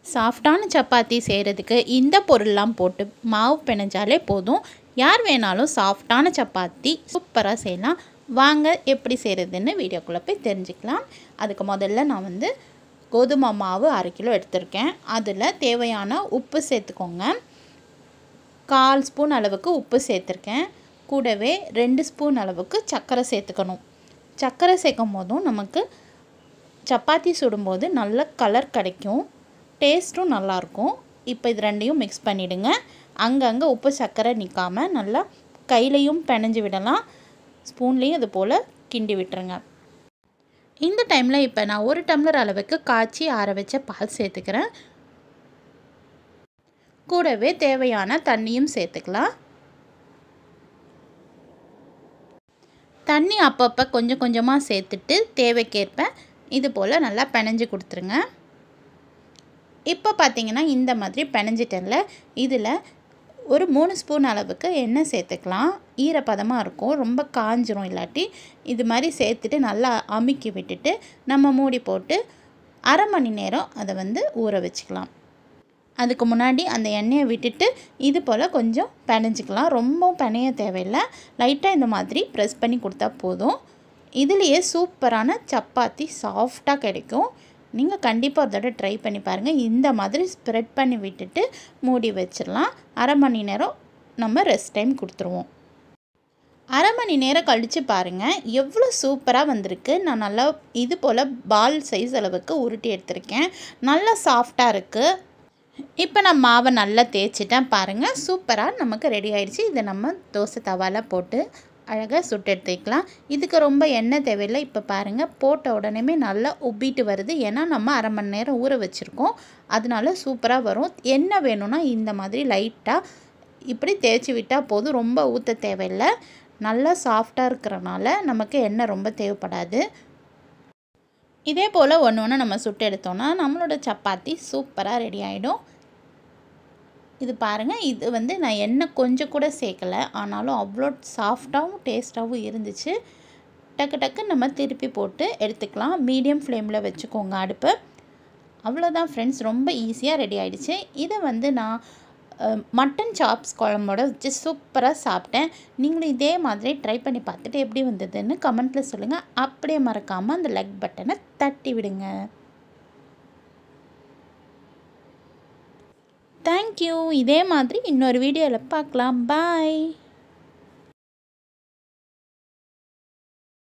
சாஃப்டான சப்பாத்தி செய்கிறதுக்கு இந்த பொருள்லாம் போட்டு மாவு பிணைஞ்சாலே போதும் யார் வேணாலும் சாஃப்டான சப்பாத்தி சூப்பராக செய்யலாம் வாங்க எப்படி செய்கிறதுன்னு வீடியோக்குள்ளே போய் தெரிஞ்சுக்கலாம் அதுக்கு முதல்ல நான் வந்து கோதுமை மாவு அரை கிலோ எடுத்திருக்கேன் அதில் தேவையான உப்பு சேர்த்துக்கோங்க கால் ஸ்பூன் அளவுக்கு உப்பு சேர்த்துருக்கேன் கூடவே ரெண்டு ஸ்பூன் அளவுக்கு சர்க்கரை சேர்த்துக்கணும் சர்க்கரை சேர்க்கும் போதும் நமக்கு சப்பாத்தி சுடும்போது நல்ல கலர் கிடைக்கும் டேஸ்ட்டும் நல்லாயிருக்கும் இப்போ இது ரெண்டையும் மிக்ஸ் பண்ணிவிடுங்க அங்கங்கே உப்பு சர்க்கரை நிற்காமல் நல்லா கையிலையும் பிணைஞ்சு விடலாம் ஸ்பூன்லேயும் இது போல் கிண்டி விட்டுருங்க இந்த டைமில் இப்போ நான் ஒரு டம்ளர் அளவுக்கு காய்ச்சி ஆற வச்ச பால் சேர்த்துக்கிறேன் கூடவே தேவையான தண்ணியும் சேர்த்துக்கலாம் தண்ணி அப்பப்போ கொஞ்சம் கொஞ்சமாக சேர்த்துட்டு தேவைக்கேற்ப இது போல் நல்லா பிணைஞ்சு கொடுத்துருங்க இப்போ பார்த்தீங்கன்னா இந்த மாதிரி பிணைஞ்சிட்டேன்ல இதில் ஒரு மூணு ஸ்பூன் அளவுக்கு எண்ணெய் சேர்த்துக்கலாம் ஈரப்பதமாக இருக்கும் ரொம்ப காஞ்சிரும் இல்லாட்டி இது மாதிரி சேர்த்துட்டு நல்லா அமுக்கி விட்டுட்டு நம்ம மூடி போட்டு அரை மணி நேரம் அதை வந்து ஊற வச்சுக்கலாம் அதுக்கு முன்னாடி அந்த எண்ணெயை விட்டுட்டு இது போல் கொஞ்சம் பிணைஞ்சிக்கலாம் ரொம்ப பிணைய தேவையில்லை லைட்டாக இந்த மாதிரி ப்ரெஸ் பண்ணி கொடுத்தா போதும் இதுலேயே சூப்பரான சப்பாத்தி சாஃப்டாக கிடைக்கும் நீங்கள் கண்டிப்பாக ஒரு தடவை ட்ரை பண்ணி பாருங்கள் இந்த மாதிரி ஸ்ப்ரெட் பண்ணி விட்டுட்டு மூடி வச்சிடலாம் அரை மணி நேரம் நம்ம ரெஸ்ட் டைம் கொடுத்துருவோம் அரை மணி நேரம் கழித்து பாருங்கள் எவ்வளோ சூப்பராக வந்திருக்கு நான் நல்லா இது போல் பால் சைஸ் அளவுக்கு உருட்டி எடுத்திருக்கேன் நல்லா சாஃப்டாக இருக்குது இப்போ நான் மாவை நல்லா தேய்ச்சிட்டேன் பாருங்கள் சூப்பராக நமக்கு ரெடி ஆயிடுச்சு இதை நம்ம தோசை தவாவில் போட்டு அழகாக சுட்டு எடுத்துக்கலாம் இதுக்கு ரொம்ப எண்ணெய் தேவையில்லை இப்போ பாருங்கள் போட்ட உடனேமே நல்லா உப்பிட்டு வருது ஏன்னா நம்ம அரை மணி நேரம் ஊற வச்சுருக்கோம் அதனால சூப்பராக வரும் எண்ணெய் வேணும்னா இந்த மாதிரி லைட்டாக இப்படி தேய்ச்சி விட்டால் போதும் ரொம்ப ஊற்ற தேவையில்லை நல்லா சாஃப்டாக இருக்கிறனால நமக்கு எண்ணெய் ரொம்ப தேவைப்படாது இதே போல் ஒன்று ஒன்று நம்ம சுட்டு எடுத்தோன்னா நம்மளோட சப்பாத்தி சூப்பராக ரெடி ஆகிடும் இது பாருங்கள் இது வந்து நான் எண்ணெய் கொஞ்சம் கூட சேர்க்கலை ஆனாலும் அவ்வளோ சாஃப்டாகவும் டேஸ்ட்டாகவும் இருந்துச்சு டக்கு டக்கு நம்ம திருப்பி போட்டு எடுத்துக்கலாம் மீடியம் ஃப்ளேமில் வச்சுக்கோங்க அடுப்பு அவ்வளோதான் ஃப்ரெண்ட்ஸ் ரொம்ப ஈஸியாக ரெடி ஆகிடுச்சு இதை வந்து நான் மட்டன் சாப்ஸ் குழம்போட வச்சு சூப்பராக சாப்பிட்டேன் நீங்களும் இதே மாதிரி ட்ரை பண்ணி பார்த்துட்டு எப்படி வந்ததுன்னு கமெண்ட்டில் சொல்லுங்கள் அப்படியே மறக்காமல் அந்த லைக் பட்டனை தட்டி விடுங்க தேங்க்யூ இதே மாதிரி இன்னொரு வீடியோவில் பார்க்கலாம் பாய்